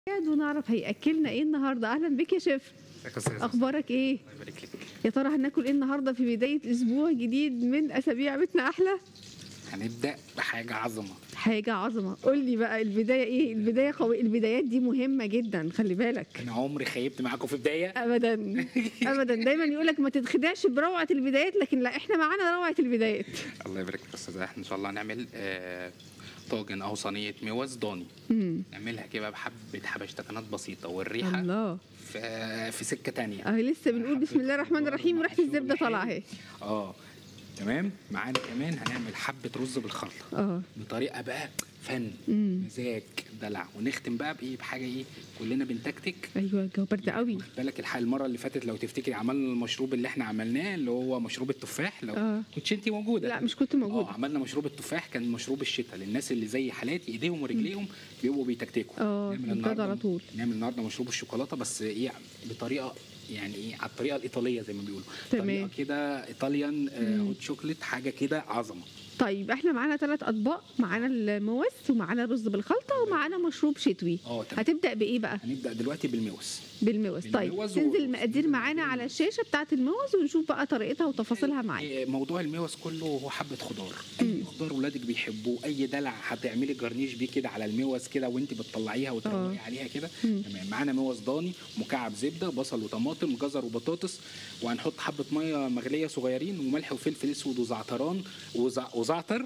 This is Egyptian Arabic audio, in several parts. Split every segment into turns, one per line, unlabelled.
ونعرف هياكلنا ايه النهارده اهلا بك يا شيف
ازيك يا استاذ
اخبارك ايه
الله يبارك لك
يا ترى هناكل ايه النهارده في بدايه اسبوع جديد من اسابيع بيتنا احلى
هنبدا بحاجه عظمه
حاجه عظمه قول لي بقى البدايه ايه البدايه قوي البدايات دي مهمه جدا خلي بالك
انا عمري خيبت معاكم في بدايه
ابدا ابدا دايما يقول لك ما تتخدعش بروعه البدايات لكن لا احنا معانا روعه البدايات
الله يبارك لك يا استاذ احنا ان شاء الله هنعمل آه طاجن او صينيه موز ضاني
امم
نعملها كده بحبه حبشتكنات بسيطه والريحه
الله
في في سكه تانية
اه لسه بنقول بسم الله الرحمن الرحيم وريحه الزبده طالعه اهي
اه تمام معانا كمان هنعمل حبه رز بالخلطه
اه
بطريقه بقى فن
امم
مزاج دلع ونختم بقى بايه بحاجه ايه كلنا بنتكتك
ايوه الجو برد قوي
واخد بالك الحق المره اللي فاتت لو تفتكري عملنا المشروب اللي احنا عملناه اللي هو مشروب التفاح لو
آه.
كنتش انت موجوده
لا مش كنت موجوده
اه عملنا مشروب التفاح كان مشروب الشتاء للناس اللي زي حالاتي ايديهم ورجليهم بيبقوا بيتكتكوا
اه
نعمل
بجد
النهارده
على طول
نعمل النهارده مشروب الشوكولاته بس ايه بطريقه يعني ايه على الطريقه الايطاليه زي ما بيقولوا
تمام.
طريقه كده ايطاليان آه،
مم.
هوت شوكليت حاجه كده عظمه
طيب احنا معانا ثلاث اطباق معانا الموز ومعانا رز بالخلطه ومعانا مشروب شتوي
اه تمام
هتبدا بايه بقى
هنبدا دلوقتي بالموز
بالموز طيب
بالموز
تنزل
و-
المقادير معانا على الشاشه بتاعه الموز ونشوف بقى طريقتها وتفاصيلها معانا
إيه، موضوع الموز كله هو حبه خضار اي خضار ولادك بيحبوه اي دلع هتعملي جرنيش بيه كده على الموز كده وانت بتطلعيها وتروقي
آه.
عليها كده
مم.
تمام معانا موز ضاني مكعب زبده بصل وطماطم جزر وبطاطس وهنحط حبه ميه مغليه صغيرين وملح وفلفل اسود وزعتران وزع- وزعتر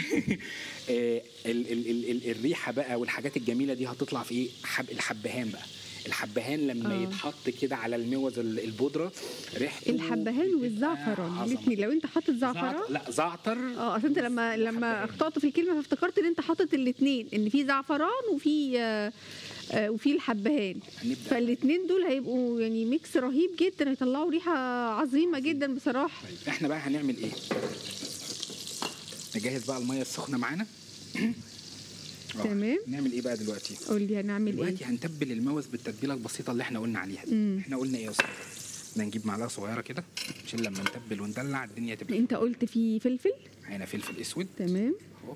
آه، ال- ال- ال- ال- الريحه بقى والحاجات الجميله دي هتطلع في ايه حب الحبهان بقى الحبهان لما
آه.
يتحط كده على الموز ال- البودره ريحته
الحبهان
بتبقى
والزعفران
عظمة.
الاثنين لو انت حاطط زعفران
زعتر لا زعتر
اه اصل انت لما لما
وحبهان.
اخطات في الكلمه فافتكرت ان انت حاطط الاثنين ان في زعفران وفي آه، آه، وفي الحبهان
هنبدا
فالاثنين دول هيبقوا يعني ميكس رهيب جدا هيطلعوا ريحه عظيمه جدا بصراحه
طيب احنا بقى هنعمل ايه نجهز بقى الميه السخنه معانا آه،
تمام.
نعمل ايه بقى دلوقتي
قول لي هنعمل ايه
دلوقتي هنتبل الموز بالتتبيله البسيطه اللي احنا قلنا عليها دي.
مم.
احنا قلنا ايه يا استاذ بدنا نجيب معلقه صغيره كده عشان لما نتبل وندلع الدنيا تبقى
انت قلت في فلفل
هنا فلفل اسود
تمام
اهو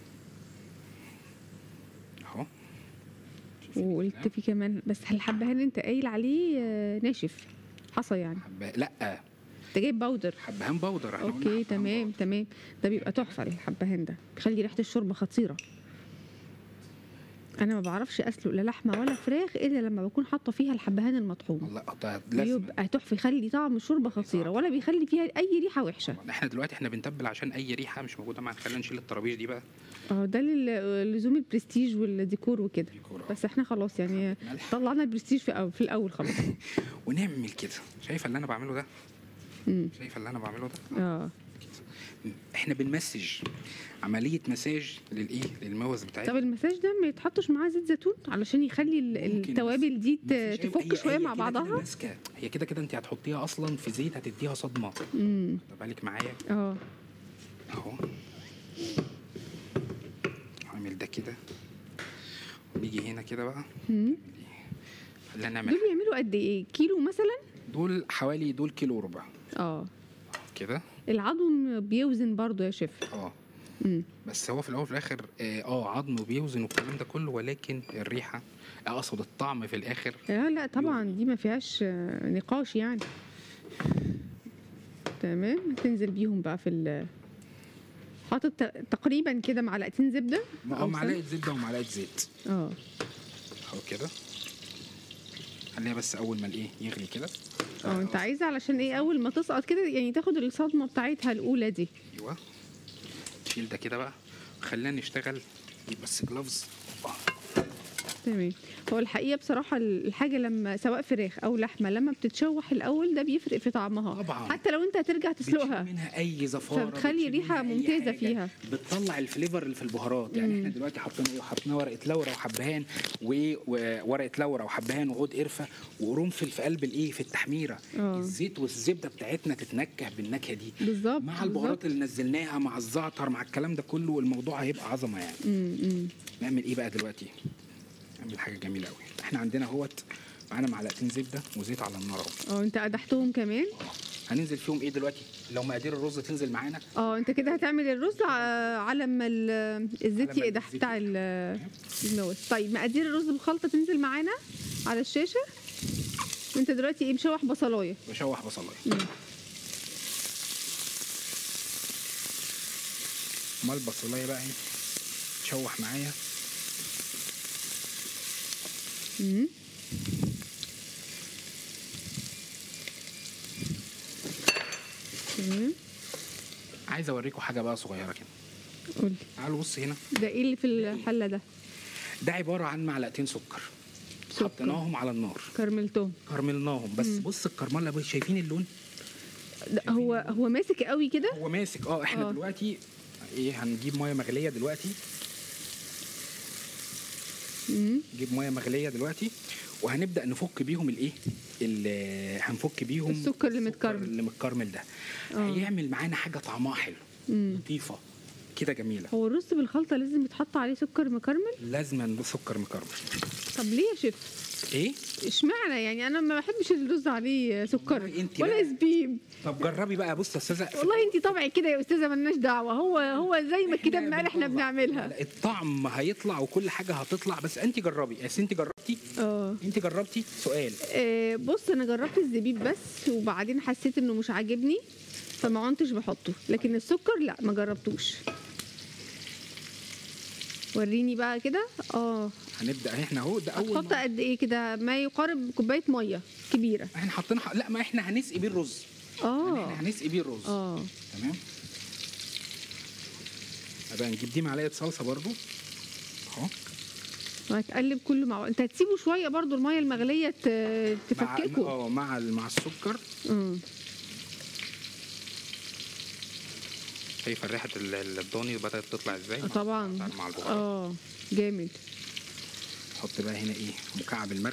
اهو
وقلت في كمان بس الحبهان انت قايل عليه آه، ناشف حصى يعني
حبه لا
انت جايب باودر
حبهان بودر احنا قلنا
اوكي
حبهان
تمام
بودر.
تمام ده بيبقى تحفه الحبهان ده بيخلي ريحه الشوربه خطيره انا ما بعرفش اسلق لا لحمه ولا فراخ الا لما بكون حاطه فيها الحبهان المطحون
الله ده لازم
بيبقى تحفه يخلي طعم الشوربه خطيره ولا بيخلي فيها اي ريحه وحشه
احنا دلوقتي احنا بنتبل عشان اي ريحه مش موجوده معانا خلينا نشيل الطرابيش دي بقى
اه ده لل- لزوم البرستيج والديكور وكده
ديكور، آه.
بس احنا خلاص يعني
ملح.
طلعنا البرستيج في أول في الاول خلاص
ونعمل كده شايفه اللي انا بعمله ده
امم
شايفه اللي انا بعمله ده
اه
احنا بنمسج عمليه مساج للايه للموز
طب
بتاعتنا
المساج ده ما يتحطش معاه زيت زيتون علشان يخلي ال-
ممكن
التوابل دي ت-
مفيش أي-
تفك
هي-
شويه
هي
مع
كده كده
بعضها
ماسكه هي كده كده انت هتحطيها اصلا في زيت هتديها صدمه
امم
خد بالك معايا
اه
اهو هعمل ده كده ونيجي هنا كده بقى
مم.
خلينا نعمل
دول يعملوا قد ايه كيلو مثلا
دول حوالي دول كيلو وربع
اه
كده
العظم بيوزن برضو يا شيف
اه
امم
بس هو في الاول وفي الاخر اه آه، عظم وبيوزن والكلام ده كله ولكن الريحه اقصد الطعم في الاخر
لا لا طبعا دي ما فيهاش آه، نقاش يعني تمام تنزل بيهم بقى في ال حاطط ت- تقريبا كده معلقتين زبده
اه
أو
معلقه زبده ومعلقه زيت
سمن. اه
اهو كده خليها بس اول ما الايه يغلي كده
اه انت عايزه علشان ايه اول ما تسقط كده يعني تاخد الصدمه بتاعتها الاولى دي
ايوه نشيل ده كده بقى خلينا نشتغل نجيب بس جلافز
تمام هو الحقيقه بصراحه الحاجه لما سواء فراخ او لحمه لما بتتشوح الاول ده بيفرق في طعمها
طبعاً.
حتى لو انت هترجع تسلقها
بتشيل منها اي زفاره
فبتخلي
بتشيل
ريحة
منها أي
ممتازة
حاجة.
فيها.
بتطلع الفليفر اللي في البهارات يعني احنا دلوقتي حطينا ايه حطينا ورقه لورا وحبهان وايه وورقه لورا وحبهان وعود قرفه وقرنفل في قلب الايه في التحميره
آه.
الزيت والزبده بتاعتنا تتنكه بالنكهه دي
بالظبط
مع البهارات اللي نزلناها مع الزعتر مع الكلام ده كله الموضوع هيبقى عظمه يعني
امم
نعمل ايه بقى دلوقتي نعمل حاجه جميله قوي احنا عندنا اهوت معانا معلقتين زبده وزيت على النار اهو
اه انت قدحتهم كمان
هننزل فيهم ايه دلوقتي لو مقادير الرز تنزل معانا
اه انت كده هتعمل الرز ع- على ما ال- الزيت
على ما
يقدح
الزيت
بتاع ال- الموز طيب مقادير الرز بالخلطه تنزل معانا على الشاشه انت دلوقتي ايه مشوح بصلايه
بشوح بصلايه
مم.
امال البصلايه بقى ايه تشوح معايا
مم. تمام
عايز اوريكم حاجه بقى صغيره كده
قولي
تعالوا بص هنا
ده ايه اللي في الحله ده
ده عباره عن معلقتين سكر
سكر.
حطيناهم على النار
كرملتهم
كرملناهم بس بص الكرمله بص شايفين اللون
ده هو هو ماسك قوي كده
هو ماسك اه احنا
آه.
دلوقتي ايه هنجيب ميه مغليه دلوقتي
مم.
نجيب ميه مغليه دلوقتي وهنبدا نفك بيهم الايه ال- هنفك بيهم
السكر اللي متكرمل.
اللي متكرمل ده
آه.
هيعمل معانا حاجه طعمها حلو
مم.
لطيفه كده جميله
هو الرز بالخلطه لازم يتحط عليه سكر مكرمل
لازم سكر مكرمل
طب ليه يا شيف
ايه
اشمعنى يعني انا ما بحبش الرز عليه سكر
والله انت
ولا
بقى-
زبيب
طب جربي بقى بص يا استاذه
والله انت طبعك كده يا استاذه ملناش دعوه هو هو زي ما الكتاب ما قال احنا
بنطلع.
بنعملها
لا، الطعم هيطلع وكل حاجه هتطلع بس انت جربي بس انت جربتي
اه
انت جربتي سؤال
آه، بص انا جربت الزبيب بس وبعدين حسيت انه مش عاجبني فما عنتش بحطه لكن السكر لا ما جربتوش وريني بقى كده اه
هنبدا احنا اهو ده اول
هتحط
مرة.
قد ايه كده ما يقارب كوبايه ميه كبيره
احنا حاطين لا ما احنا هنسقي بيه الرز يعني
اه
احنا هنسقي بيه الرز
اه
تمام بقى نجيب دي معلقه صلصه برضو اهو
وهتقلب كله مع بعض. انت هتسيبه شويه برضو الميه المغليه ت-
مع
تفككه
اه مع مع السكر
مم.
شايفه ريحه ال- ال- الضاني بدات تطلع ازاي
آه، طبعا
مع البهارات
اه جامد
حط بقى هنا ايه مكعب المرق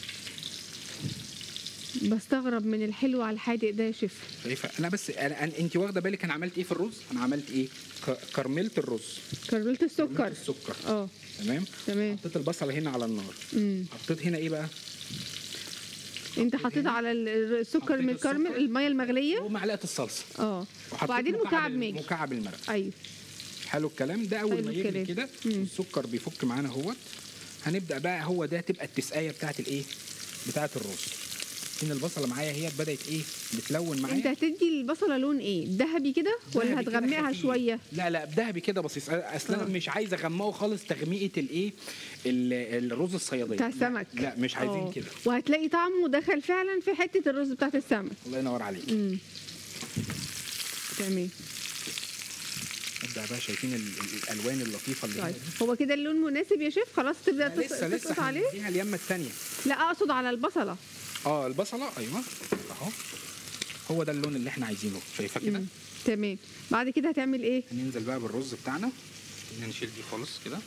بستغرب من الحلو على الحادق ده يا شيف
شايفه لا بس أنا أنا انت واخده بالك انا عملت ايه في الرز انا عملت ايه ك- كرملت الرز
كرملت السكر
كرملت السكر
اه
تمام
تمام
حطيت البصله هنا على النار
امم
حطيت هنا ايه بقى
انت حطيت على ال- السكر
حطيت
من الكرمل
السكر.
الميه المغليه
ومعلقه الصلصه
اه
وحطيت
وبعدين مكعب
ال-
ماجي
مكعب المرق
ايوه
حلو الكلام ده اول
حلو
ما يغلي
الكلام.
كده
مم.
السكر بيفك معانا اهوت هنبدا بقى هو ده تبقى التسقايه بتاعت الايه بتاعت الرز ان البصله معايا هي بدات ايه بتلون معايا
انت هتدي البصله لون ايه ذهبي كده ولا
ذهبي كده
هتغمقها
خفيف.
شويه
لا لا بذهبي كده بسيط اصل انا
آه.
مش عايز اغمقه خالص تغميقه الايه ال- الرز الصياديه
بتاع
لا،
السمك
لا مش عايزين
آه.
كده
وهتلاقي طعمه دخل فعلا في حته الرز بتاعت السمك
الله ينور عليك
امم تمام
نبدا بقى شايفين ال- ال- الالوان اللطيفه اللي هنا
طيب
دي
هو كده اللون مناسب يا شيف خلاص تبدا
لا،
تس-
لسه لسه
تسقط عليه
هنديها اليمه الثانيه
لا اقصد على البصله
اه البصله ايوه اهو هو ده اللون اللي احنا عايزينه شايفه كده
مم. تمام بعد كده هتعمل ايه
هننزل بقى بالرز بتاعنا خلينا نشيل دي خالص كده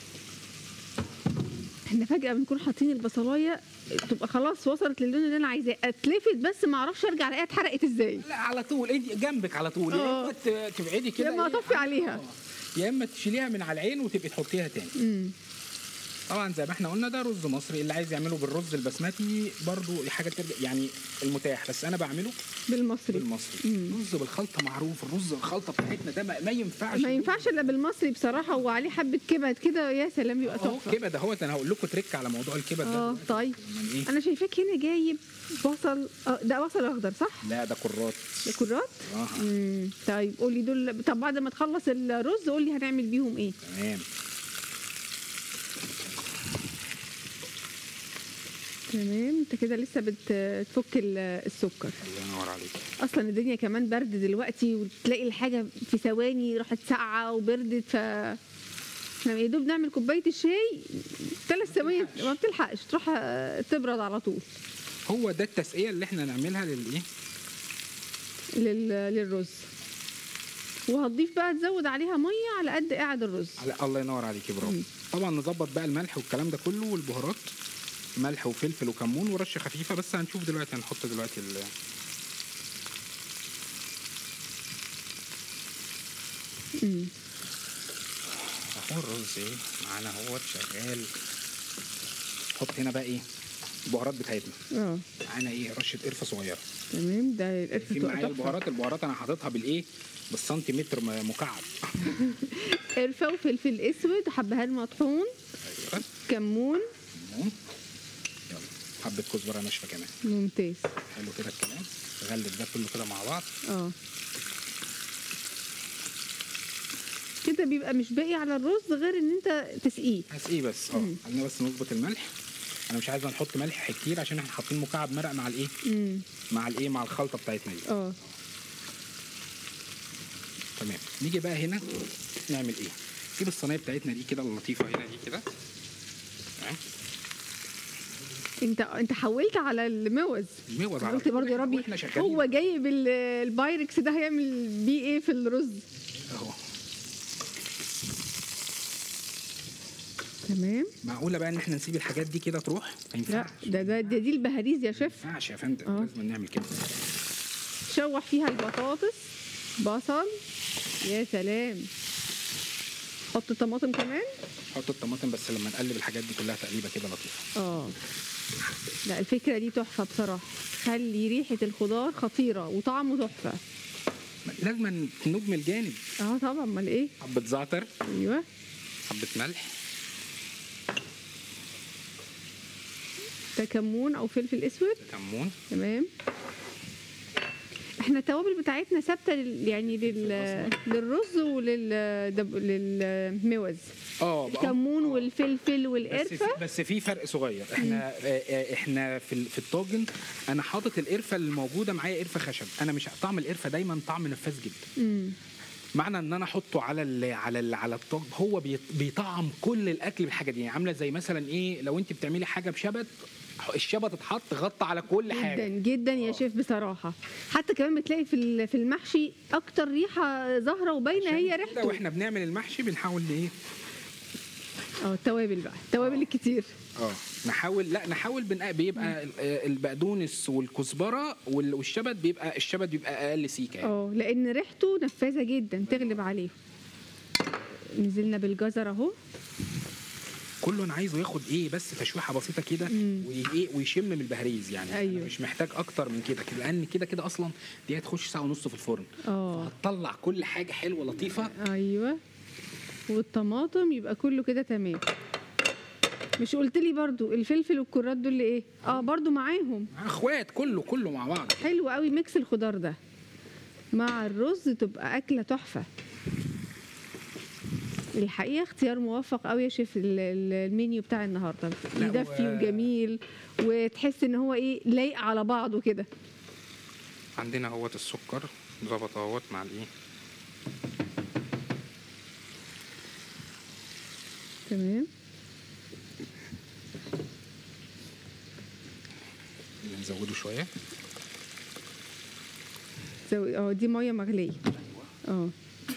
احنا فجاه بنكون حاطين البصلايه تبقى خلاص وصلت للون اللي انا عايزاه اتلفت بس ما اعرفش ارجع الاقيها اتحرقت ازاي
لا على طول انت جنبك على طول يا
آه.
اما ت- تبعدي كده
يا اما
إيه،
اطفي عليها
آه. يا اما تشيليها من على العين وتبقي تحطيها تاني
امم
طبعا زي ما احنا قلنا ده رز مصري اللي عايز يعمله بالرز البسمتي برضو حاجه ترجع يعني المتاح بس انا بعمله
بالمصري
بالمصري
مم.
رز بالخلطه معروف الرز الخلطه بتاعتنا ده ما, ما ينفعش
ما ينفعش الا بالمصري بصراحه وعليه حبه كبد كده يا سلام يبقى
اهو
تحفه
كبد اهوت انا هقول لكم تريك على موضوع الكبد ده
اه
دلوقتي.
طيب
من ايه
انا شايفاك هنا جايب بصل اه ده بصل اخضر صح
لا ده كرات
ده كرات
اه
امم طيب قولي دول طب بعد ما تخلص الرز قولي هنعمل بيهم ايه
تمام
تمام انت كده لسه بتفك ال- السكر
الله ينور عليك
اصلا الدنيا كمان برد دلوقتي وتلاقي الحاجه في ثواني راحت ساقعه وبردت ف احنا يا دوب نعمل كوبايه الشاي ثلاث ثواني ما بتلحقش تروح آه، تبرد على طول
هو ده التسقيه اللي احنا نعملها للايه
لل... للرز وهتضيف بقى تزود عليها ميه على قد قاعد الرز
على الله ينور عليك برافو
مم.
طبعا نظبط بقى الملح والكلام ده كله والبهارات ملح وفلفل وكمون ورشه خفيفه بس هنشوف دلوقتي هنحط دلوقتي ال
مم.
اهو الرز ايه معانا اهوت شغال حط هنا بقى ايه البهارات بتاعتنا
اه
معانا ايه رشه قرفه صغيره
تمام ده القرفه
في
بتبقى
معايا
تحفة.
البهارات البهارات انا حاططها بالايه بالسنتيمتر م- مكعب
قرفه وفلفل اسود حبهان مطحون
ايوه
كمون
تمام. يلا حبه كزبره ناشفه كمان
ممتاز
حلو كده الكلام غلب ده كله كده مع بعض
اه كده بيبقى مش باقي على الرز غير ان انت تسقيه
هسقيه بس اه خلينا بس نظبط الملح انا مش عايز نحط ملح كتير عشان احنا حاطين مكعب مرق مع الايه
امم
مع الايه مع الخلطه بتاعتنا دي
اه
تمام نيجي بقى هنا نعمل ايه نجيب الصينيه بتاعتنا دي كده اللطيفه هنا دي كده تمام
انت انت حولت على الموز
الموز على
قلت
طول.
برضه يا ربي
واحنا شغالين
هو جايب ال- البايركس ده هيعمل بيه ايه في الرز
اهو
تمام
معقوله بقى ان احنا نسيب الحاجات دي كده تروح ما
لا
ينفعش
ده ده, ده دي البهاريز يا شيف
ما ينفعش يا فندم
اه.
لازم نعمل كده
شوح فيها البطاطس بصل يا سلام حط طماطم كمان
حط الطماطم بس لما نقلب الحاجات دي كلها تقليبه كده لطيفه
اه لا الفكره دي تحفه بصراحه خلي ريحه الخضار خطيره وطعمه تحفه
لازم نجم الجانب
اه طبعا امال ايه
حبه زعتر
ايوه
حبه ملح
ده كمون او فلفل اسود
كمون
تمام احنا التوابل بتاعتنا ثابته لل- يعني لل... للرز ولل دب- للموز
اه بقى-
الكمون
آه.
والفلفل
بس
والقرفه
في بس في فرق صغير احنا آه، آه، احنا في ال- في الطاجن انا حاطط القرفه اللي موجوده معايا قرفه خشب انا مش طعم القرفه دايما طعم نفاذ جدا
امم
معنى ان انا احطه على ال على ال على الطاجن هو بيط- بيطعم كل الاكل بالحاجه دي يعني عامله زي مثلا ايه لو انت بتعملي حاجه بشبت الشبت اتحط غطى على كل
جدا
حاجه
جدا يا
آه.
شيف بصراحه حتى كمان بتلاقي في ال- في المحشي اكتر ريحه ظاهره وباينه هي
عشان كده
ريحته
واحنا بنعمل المحشي بنحاول ايه
اه التوابل بقى التوابل الكتير
اه نحاول لا نحاول بنق... بيبقى ال- آه، البقدونس والكزبره وال- والشبت بيبقى الشبت بيبقى اقل سيكه يعني.
اه لان ريحته نفاذه جدا تغلب عليه نزلنا بالجزر اهو
كله انا عايزه ياخد ايه بس تشويحه بسيطه كده
مم.
وايه ويشم من البهريز يعني
أيوة.
أنا مش محتاج اكتر من كده كده لان كده كده اصلا دي هتخش ساعه ونص في الفرن
اه
هتطلع كل حاجه حلوه لطيفه
ايوه والطماطم يبقى كله كده تمام مش قلت لي برضو الفلفل والكرات دول ايه اه برضو معاهم
اخوات كله كله مع بعض
حلو قوي ميكس الخضار ده مع الرز تبقى اكله تحفه الحقيقه اختيار موفق قوي يا شيف ال- ال- المنيو بتاع النهارده
لا،
يدفي
و-
وجميل وتحس ان هو ايه لايق على بعضه كده
عندنا اهوت السكر ظبط اهوت مع الايه
تمام
نزوده شويه
زو- اه دي ميه مغليه اه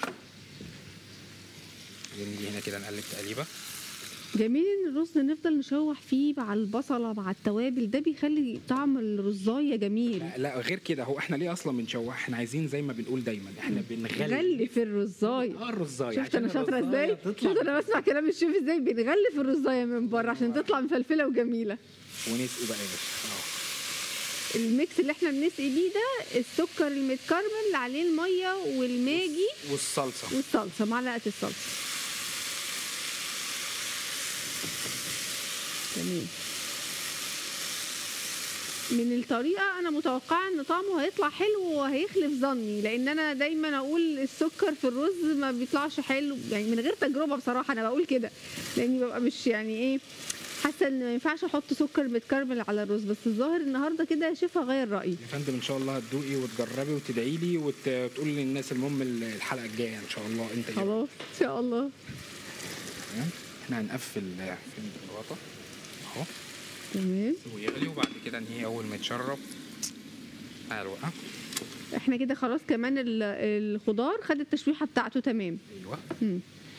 نيجي هنا كده نقلب تقليبه
جميل ان الرز نفضل نشوح فيه مع البصله مع التوابل ده بيخلي طعم الرزايه جميل
لا, لا غير كده هو احنا ليه اصلا بنشوح احنا عايزين زي ما بنقول دايما احنا بنغلي
غلف الرزايه
اه الرزايه
شفت انا
عشان
شاطره
الرزاية
ازاي
تطلع
شفت انا بسمع كلام الشيف ازاي بنغلف الرزايه من بره عشان تطلع مفلفله وجميله
ونسقي بقى يا باشا اه
الميكس اللي احنا بنسقي بيه ده السكر المتكرمل اللي عليه الميه والماجي
والصلصه
والصلصه معلقه الصلصه تمام من الطريقه انا متوقعه ان طعمه هيطلع حلو وهيخلف ظني لان انا دايما اقول السكر في الرز ما بيطلعش حلو يعني من غير تجربه بصراحه انا بقول كده لاني ببقى مش يعني ايه حاسه ان ما ينفعش احط سكر متكرمل على الرز بس الظاهر النهارده كده يا شيف هغير رايي
يا فندم ان شاء الله هتدوقي وتجربي وتدعي لي وت- وتقولي للناس المهم الحلقه الجايه ان شاء الله انت جاي.
خلاص ان شاء الله
تمام احنا هنقفل فين الغطا اهو
تمام
ويغلي وبعد كده نهي اول ما يتشرب حلو ها
احنا كده خلاص كمان ال- الخضار خد التشويحه بتاعته تمام
ايوه
مم.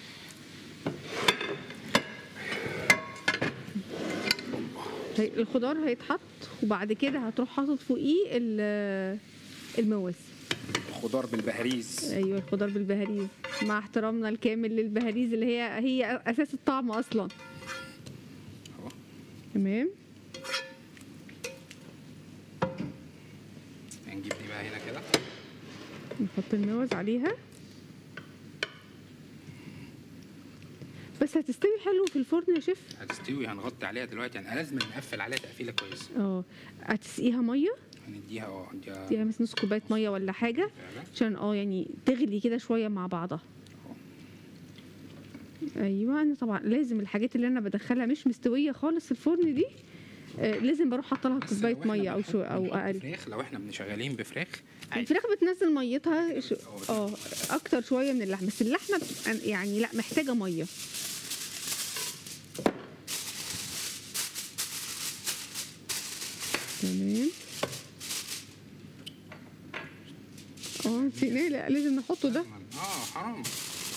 هي- الخضار هيتحط وبعد كده هتروح حاطط فوقيه ال- الموز
خضار بالبهريز
ايوه الخضار بالبهاريز مع احترامنا الكامل للبهاريز اللي هي هي اساس الطعم اصلا
اهو
تمام نحط الموز عليها بس هتستوي حلو في الفرن يا شيف
هتستوي هنغطي عليها دلوقتي يعني لازم نقفل عليها تقفيله كويسه
اه هتسقيها ميه
هنديها اه هنديها
اديها مثلا نص كوبايه ميه ولا حاجه
فعلا.
عشان اه يعني تغلي كده شويه مع بعضها ايوه انا طبعا لازم الحاجات اللي انا بدخلها مش مستويه خالص في الفرن دي آه لازم بروح حاطه لها
بس
كوبايه
لو إحنا
ميه او
بنحط-
شو او
بنحط
اقل
فراخ لو احنا شغالين بفراخ عادي.
الفراخ بتنزل ميتها شو- اه اكتر شويه من اللحمه بس اللحمه بتبقى يعني لا محتاجه ميه تمام اه نسيناه لا لازم نحطه ده
اه حرام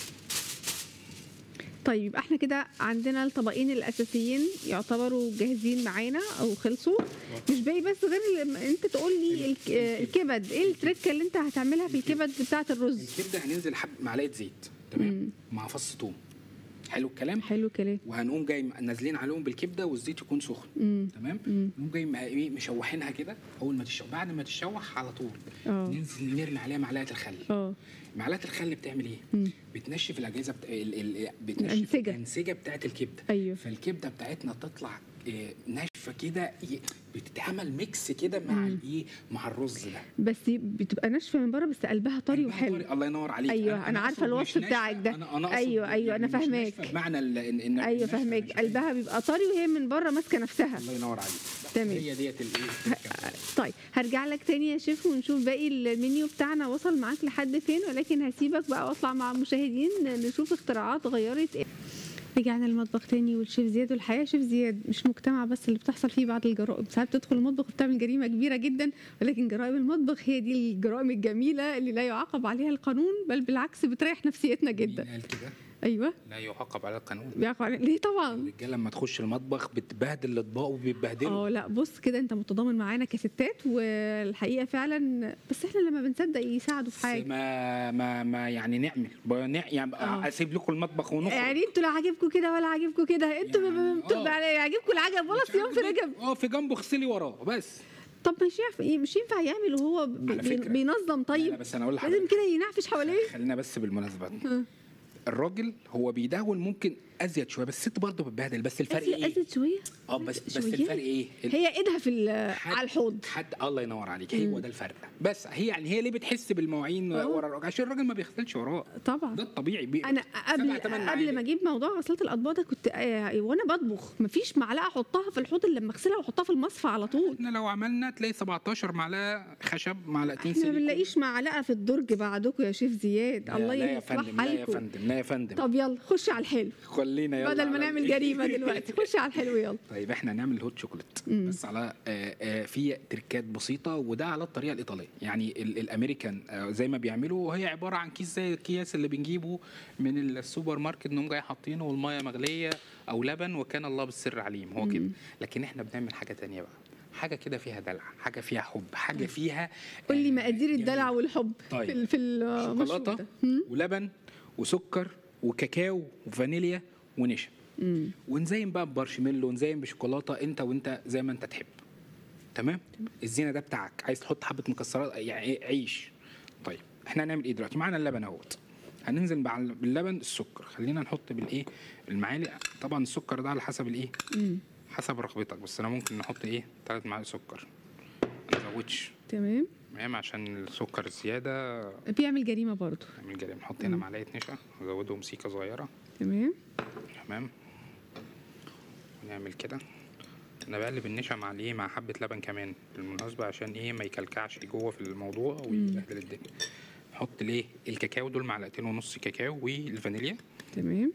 طيب يبقى احنا كده عندنا الطبقين الاساسيين يعتبروا جاهزين معانا او خلصوا مش باقي بس غير لما انت تقول لي الك- آه، الكبد ايه التركه اللي انت هتعملها في الكبد بتاعه الرز
الكبده هننزل حب معلقه زيت تمام مع فص ثوم حلو الكلام
حلو كلام
وهنقوم جاي نازلين عليهم بالكبده والزيت يكون سخن
امم
تمام
مم.
نقوم جاي م- إيه مشوحينها كده اول ما تشوح بعد ما تشوح على طول
اه
ننزل نرمي عليها معلقه الخل
اه
معلقه الخل بتعمل ايه
مم.
بتنشف الاجهزه بتا... ال... ال... بتنشف
الأنسجة.
الانسجه بتاعت الكبده
ايوه
فالكبده بتاعتنا تطلع آه، ناشفه كده ي- بتتعمل ميكس كده مع الايه مع الرز ده
بس بتبقى ناشفه من بره بس قلبها طري
قلبها
وحلو
طري. الله ينور عليك
أيوة، أنا عارفة
أقصد
الوصف
مش ناشفة،
بتاعك ده.
أنا أنا أقصد
أيوة، أيوة، أنا
مش
فاهماك.
ناشفة بمعنى ال- إن إن
ايوه
ناشفة
فاهمك
مش-
قلبها بيبقى طري وهي من بره ماسكه نفسها
الله ينور عليك
تمام.
هي ديت الايه
طيب هرجع لك تاني يا شيف ونشوف باقي المنيو بتاعنا وصل معاك لحد فين ولكن هسيبك بقى واطلع مع المشاهدين نشوف اختراعات غيرت ايه رجعنا المطبخ تاني والشيف زياد والحقيقه شيف زياد مش مجتمع بس اللي بتحصل فيه بعض الجرائم ساعات بتدخل المطبخ وبتعمل جريمه كبيره جدا ولكن جرائم المطبخ هي دي الجرائم الجميله اللي لا يعاقب عليها القانون بل بالعكس بتريح نفسيتنا جدا
مين قال كده
ايوه
لا يعاقب على القانون
بيعاقب عليها ليه طبعا
الرجاله لما تخش المطبخ بتبهدل الاطباق وبيتبهدلوا
اه لا بص كده انت متضامن معانا كستات والحقيقه فعلا بس احنا لما بنصدق يساعدوا في
بس
حاجه
ما ما ما يعني نعمل بنع- يعني
آه.
اسيب لكم المطبخ ونخرج
يعني انتوا لا عاجبكم كده ولا عاجبكم كده انتوا
يعني
يعني
آه.
يعني يعجبكم العجب ولا
مش
صيام في
عاجبك؟
رجب
اه في جنبه اغسلي وراه بس
طب مش ينفع مش ينفع يعمل وهو بي-
على
بي-
فكرة.
بينظم
لا
طيب
لا بس انا اقول
لازم
لحضرتك
كده ينعفش حواليه
خلينا بس بالمناسبه
آه.
الراجل هو بيدهون ممكن ازيد شويه بس الست برضه بتبهدل بس الفرق
أزيد-
ايه؟
ازيد شويه
اه بس بس
شوية.
الفرق ايه؟ ال-
هي ايدها في ال-
حد-
على الحوض
حد الله ينور عليك هو ده الفرق بس هي يعني هي ليه بتحس بالمواعين
آه.
ورا الراجل عشان الراجل ما بيغسلش وراه
طبعا
ده الطبيعي بي...
انا قبل
سبع تمن
قبل
معالق.
ما اجيب موضوع غساله الاطباق ده كنت آه، وانا بطبخ مفيش معلقه احطها في الحوض الا لما اغسلها واحطها في المصفى على طول
احنا لو عملنا تلاقي 17 معلقه خشب معلقتين
احنا ما
سيليكون.
بنلاقيش معلقه في الدرج بعدكم يا شيف زياد
لا-
الله
لا يا
يصلح
فندم لا يا
حالكم
فندم لا يا فندم
طب يلا خش على الحلو
خلينا يلا
بدل ما
على
نعمل
ال-
جريمه دلوقتي خش على الحلو يلا
طيب احنا هنعمل هوت شوكولات بس على آه، آه، في تركات بسيطه وده على الطريقه الايطاليه يعني ال- الامريكان آه، زي ما بيعملوا وهي عباره عن كيس زي الكيس اللي بنجيبه من السوبر ماركت انهم جاي حاطينه والميه مغليه او لبن وكان الله بالسر عليم هو كده لكن احنا بنعمل حاجه تانية بقى حاجه كده فيها دلع حاجه فيها حب حاجه فيها
قول لي
آه،
مقادير
جميل.
الدلع والحب
طيب.
في ال- في المشروب
شوكولاته
ده هم؟
ولبن وسكر وكاكاو وفانيليا ونشا
مم.
ونزين بقى بمارشميلو ونزين بشوكولاته انت وانت زي ما انت تحب تمام الزينه ده بتاعك عايز تحط حبه مكسرات يعني إيه؟ عيش طيب احنا هنعمل ايه دلوقتي معانا اللبن اهوت هننزل مع ال- باللبن السكر خلينا نحط بالايه المعالق طبعا السكر ده على حسب الايه
مم.
حسب رغبتك بس انا ممكن نحط ايه ثلاث معالق سكر ما نزودش
تمام
تمام عشان السكر الزياده
بيعمل جريمه برضو
نعمل جريمه نحط هنا معلقه نشا نزودهم سيكه صغيره
تمام
تمام ونعمل كده انا بقلب النشا مع الايه مع حبه لبن كمان بالمناسبه عشان ايه ما يكلكعش جوه في الموضوع ويبهدل الدنيا نحط ليه الكاكاو دول معلقتين ونص كاكاو والفانيليا
تمام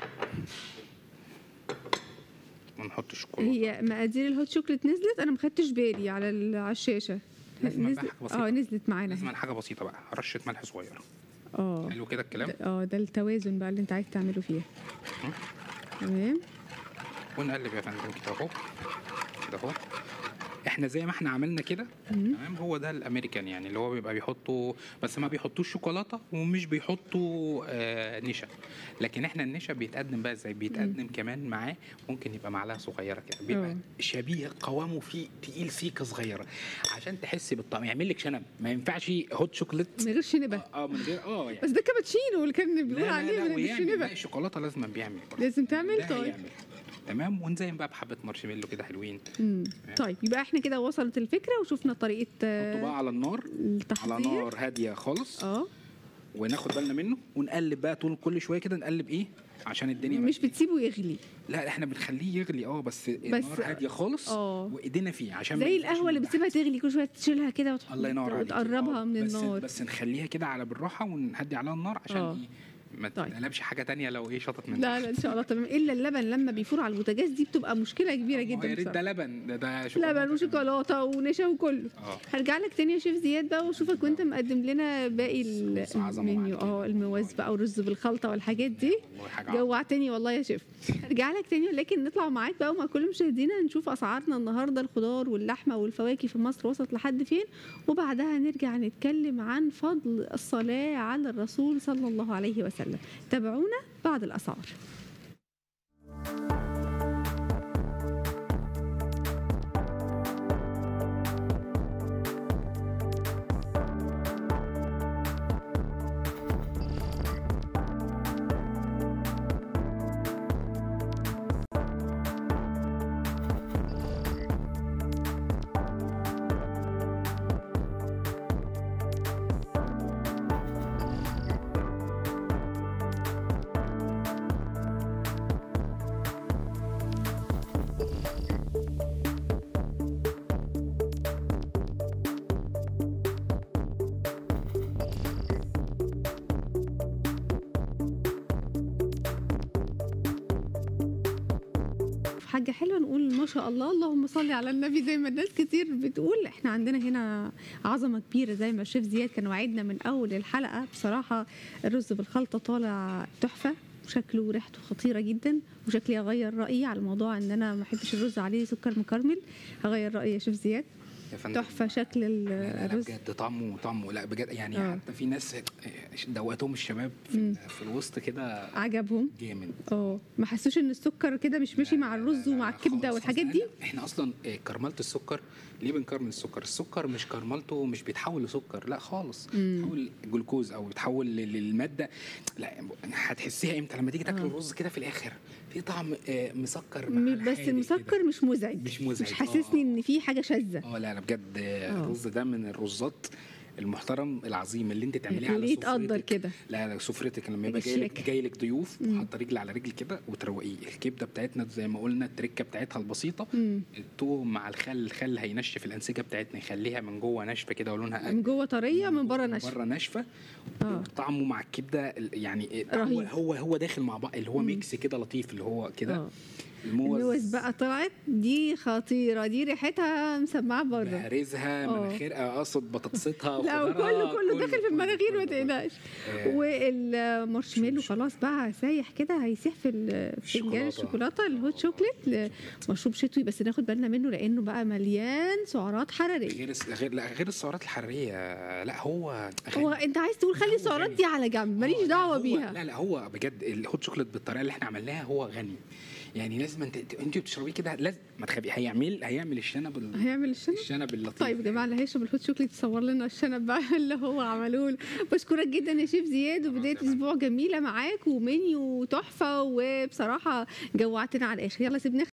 ونحط الشوكولاته
هي مقادير الهوت شوكليت نزلت انا ما خدتش بالي على ال- على الشاشه
لازم أبقى
نزلت
حاجة بسيطة.
اه نزلت معانا
لازم
اهي.
على حاجه بسيطه بقى رشه ملح صغيره
اه
حلو كده الكلام
ده- اه ده التوازن بقى اللي انت عايز تعمله فيها تمام
ونقلب يا فندم كده اهو كده اهو احنا زي ما احنا عملنا كده تمام هو ده الامريكان يعني اللي هو بيبقى بيحطوا بس ما بيحطوش شوكولاته ومش بيحطوا آه نشا لكن احنا النشا بيتقدم بقى ازاي بيتقدم كمان معاه ممكن يبقى معلقه صغيره كده بيبقى
اه.
شبيه قوامه فيه تقيل سيكه صغيره عشان تحس بالطعم يعمل لك شنب ما ينفعش هوت شوكليت
من غير شنبه
اه آه، من غير اه يعني
بس ده كابتشينو اللي كان بيقول عليه من غير
ويعمل لا
شنبه
الشوكولاته لازم بيعمل برضه.
لازم تعمل
ده
طيب
هيعمل. تمام ونزين بقى بحبه مارشميلو كده حلوين
مم. طيب يبقى احنا كده وصلت الفكره وشفنا طريقه
نحطه
آه،
بقى على النار على
التحضير
نار هاديه خالص
اه
وناخد بالنا منه ونقلب بقى طول كل شويه كده نقلب ايه عشان الدنيا ما
مش بتسيبه يغلي
لا احنا بنخليه يغلي اه بس, النار هاديه خالص
اه.
وايدينا فيه عشان ما
زي
ينفعش
القهوه اللي
نبقى-
بتسيبها تغلي كل شويه تشيلها كده وتحط
الله ينور عليك
وتقربها
آه،
من
بس
النار
بس نخليها كده على بالراحه ونهدي عليها النار عشان
اه.
ايه ما
طيب.
تقلبش حاجه تانية لو ايه شطت من
لا لا ان شاء الله تمام الا اللبن لما بيفور على البوتاجاز دي بتبقى مشكله كبيره
يا
جدا
ريت
بصراحة.
ده لبن ده ده
لبن
كمان.
وشوكولاته ونشا وكله
اه
هرجع لك تاني يا شيف زياد بقى واشوفك وانت مقدم لنا باقي
بص عظمة
المنيو
معاك
اه
كده.
المواز بقى والرز بالخلطه والحاجات دي
والله حاجه عظمة.
جوعتني والله يا شيف هرجع لك تاني ولكن نطلع معاك بقى ومع كل مشاهدينا نشوف اسعارنا النهارده الخضار واللحمه والفواكه في مصر وصلت لحد فين وبعدها نرجع نتكلم عن فضل الصلاه على الرسول صلى الله عليه وسلم تابعونا بعد الاسعار حاجة حلوة نقول ما شاء الله اللهم صل على النبي زي ما الناس كتير بتقول احنا عندنا هنا عظمة كبيرة زي ما الشيف زياد كان وعدنا من أول الحلقة بصراحة الرز بالخلطة طالع تحفة شكله وريحته خطيرة جدا وشكلي هغير رأيي على موضوع ان انا ما احبش الرز عليه سكر مكرمل هغير رأيي يا شيف زياد
يا فندم.
تحفة شكل ال-
لا لا لا
الرز
بجد طعمه طعمه لا بجد يعني
اه.
حتى في ناس دوقتهم الشباب في,
مم.
في الوسط كده
عجبهم
جامد
اه ما حسوش ان السكر كده مش ماشي مع الرز ومع الكبده
خالص.
والحاجات
أصل
دي
أنا- احنا اصلا آه، كرمله السكر ليه بنكرمل السكر السكر مش كرملته مش بيتحول لسكر لا خالص
مم.
بيتحول جلوكوز او بيتحول لل- للماده لا هتحسيها امتى لما تيجي تاكل
اه.
الرز كده في الاخر في طعم آه، مسكر
م-
مع
بس
الحادق كده.
المسكر مش مزعج
مش مزعج،
مش حاسسني
اه.
ان في حاجه شاذه
اه لا لا بجد آه،
اه.
الرز ده من الرزات المحترم العظيم اللي انت تعمليه على
اللي يتقدر
سفرتك.
كده
لا لا سفرتك لما يبقى
حاجة
جاي لك
شيك.
جاي لك ضيوف
مم.
وحاطه رجل على رجل كده وتروقيه الكبده بتاعتنا زي ما قلنا التركه بتاعتها البسيطه
مم.
التوم مع الخل الخل هينشف الانسجه بتاعتنا يخليها من جوه ناشفه كده ولونها
من جوه طريه من بره ناشفه
بره ناشفه
اه
طعمه مع الكبده ال- يعني هو
رهيب.
هو هو داخل مع بعض اللي هو
مم.
ميكس كده لطيف اللي هو كده
اه
الموز
الموز بقى طلعت دي خطيره دي ريحتها مسمعه بره
بهرزها
اه.
مناخيرها اقصد بطاطستها
لا
خضارها،
وكله كله داخل في المناخير ما
كله، كله.
تقلقش
آه.
والمارشميلو
شوف-
خلاص بقى سايح كده هيسيح في ال- في فنجان
الشوكولاتة.
الشوكولاته الهوت شوكليت مشروب شتوي بس ناخد بالنا منه لانه بقى مليان سعرات حراريه
غير الس- غير لا غير السعرات الحراريه لا هو
هو
غني.
انت عايز تقول خلي
هو
السعرات
غني.
دي على جنب ماليش
آه، لا،
دعوه
هو-
بيها
لا لا هو بجد الهوت شوكليت بالطريقه اللي احنا عملناها هو غني يعني لازم انت انت بتشربيه كده لازم ما تخبي هيعمل هيعمل الشنب ال-
هيعمل الشنب
الشنب اللطيف
طيب يا جماعه اللي هيشرب الهوت شوكليت تصور لنا الشنب بقى اللي هو عملوه له. بشكرك جدا يا شيف زياد وبدايه
تمام.
اسبوع جميله معاك ومنيو تحفه وبصراحه جوعتنا على الاخر يلا سيبنا